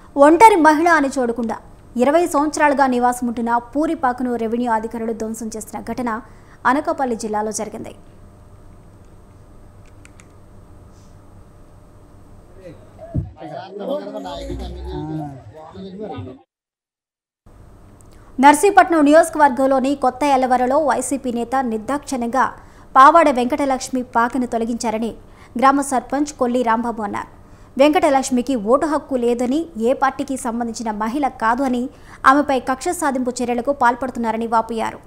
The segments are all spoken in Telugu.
ఒంటరి మహిళ అని చూడకుండా ఇరవై సంవత్సరాలుగా నివాసం ఉంటున్న పూరిపాకను రెవెన్యూ అధికారులు ధ్వంసం చేసిన ఘటన అనకాపల్లి జిల్లాలో జరిగింది నర్సీపట్నం నియోజకవర్గంలోని కొత్త ఎల్లవరలో వైసీపీ నేత నిర్దాక్షిణ్యంగా పావాడ వెంకటలక్ష్మి పాకను తొలగించారని గ్రామ సర్పంచ్ కొల్లి రాంబాబు అన్నారు వెంకటలక్ష్మికి ఓటు హక్కు లేదని ఏ పార్టీకి సంబంధించిన మహిళ కాదు అని ఆమెపై కక్ష సాధింపు చర్యలకు పాల్పడుతున్నారని వాపోయారు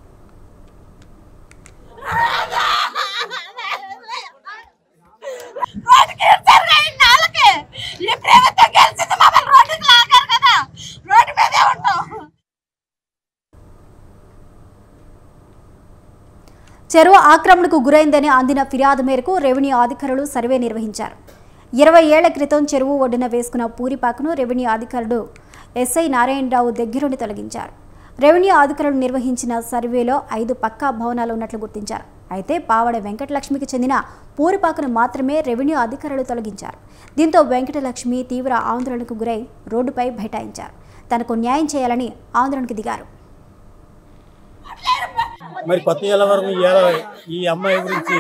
రోడ్డుకి ఇచ్చారు కదా ఇన్నాళ్ళకి. ఈ ప్రభుత్వం గెలిచింది మమ్మల్ని రోడ్డుకి లాగారు కదా రోడ్డు మీదే ఉంటాం చెరువు ఆక్రమణకు గురైందని అందిన ఫిర్యాదు మేరకు రెవెన్యూ అధికారులు సర్వే నిర్వహించారు ఇరవై ఏళ్ల క్రితం చెరువు ఒడ్డున వేసుకున్న పూరిపాకను రెవెన్యూ అధికారులు ఎస్ఐ నారాయణరావు దగ్గరుండి తొలగించారు రెవెన్యూ అధికారులు నిర్వహించిన సర్వేలో ఐదు పక్కా భవనాలు ఉన్నట్లు గుర్తించారు అయితే పావడ వెంకటలక్ష్మికి చెందిన పూరిపాకను మాత్రమే రెవెన్యూ అధికారులు తొలగించారు దీంతో వెంకటలక్ష్మి తీవ్ర ఆందోళనకు గురై రోడ్డుపై బైఠాయించారు తనకు న్యాయం చేయాలని ఆందోళనకు దిగారు మరి కొత్త ఎలవరం ఇవాళ ఈ అమ్మాయి గురించి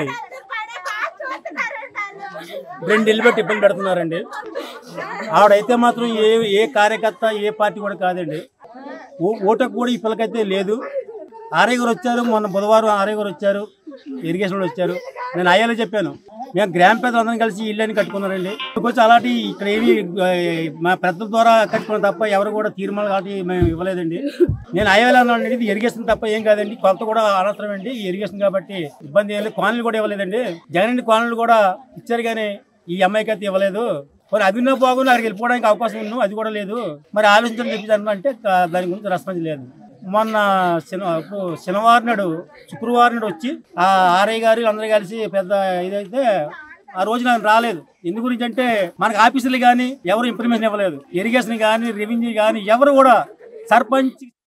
రెండు ఇల్లు పెట్టి ఇబ్బంది పెడుతున్నారండి ఆవిడైతే మాత్రం ఏ ఏ కార్యకర్త ఏ పార్టీ కూడా కాదండి ఓ- ఓటకు కూడా ఈ పిల్లకైతే లేదు ఆర్ఐ గారు వచ్చారు మొన్న బుధవారం ఆర్ఐ గారు వచ్చారు ఇరిగేషన్ వాళ్ళు వచ్చారు నేను అయ్యాలో చెప్పాను మేము గ్రామ పెద్దలు అందరం కలిసి ఈ ఇల్లు అని కట్టుకున్నారండి కొంచెం అలాంటి ఇక్కడ ఏమి ఆ, మా పెద్దల ద్వారా కట్టుకున్నాం తప్ప ఎవరు కూడా తీర్మానం అలాంటి మేము ఇవ్వలేదండి నేను అయ్యాలన్నాను ఇది ఇరిగేషన్ తప్ప ఏం కాదండి కొలత కూడా అనవసరం అండి ఈ ఇరిగేషన్ కాబట్టి ఇబ్బంది ఏం లేదు కాలనీలు కూడా ఇవ్వలేదండి జగన్ రెడ్డి కాలనీలు కూడా ఇచ్చారు కానీ ఈ అమ్మాయికి అయితే ఇవ్వలేదు మరి అది ఉన్న బాగుంది అక్కడికి వెళ్ళిపోవడానికి అవకాశం ఉన్నాం అది కూడా లేదు మరి ఆలోచించని చెప్పి అంటే దా- దాని గురించి రెస్పాన్స్ లేదు మొన్న శని ఇప్పుడు శనివారం నాడు శుక్రవారం నాడు వచ్చి ఆ ఆర్ఐ గారు అందరూ కలిసి పెద్ద ఇదైతే ఆ రోజు నేను రాలేదు ఎందు గురించి అంటే మనకు ఆఫీసులు కానీ ఎవరు ఇన్ఫర్మేషన్ ఇవ్వలేదు ఇరిగేషన్ కానీ రెవెన్యూ కానీ ఎవరు కూడా సర్పంచ్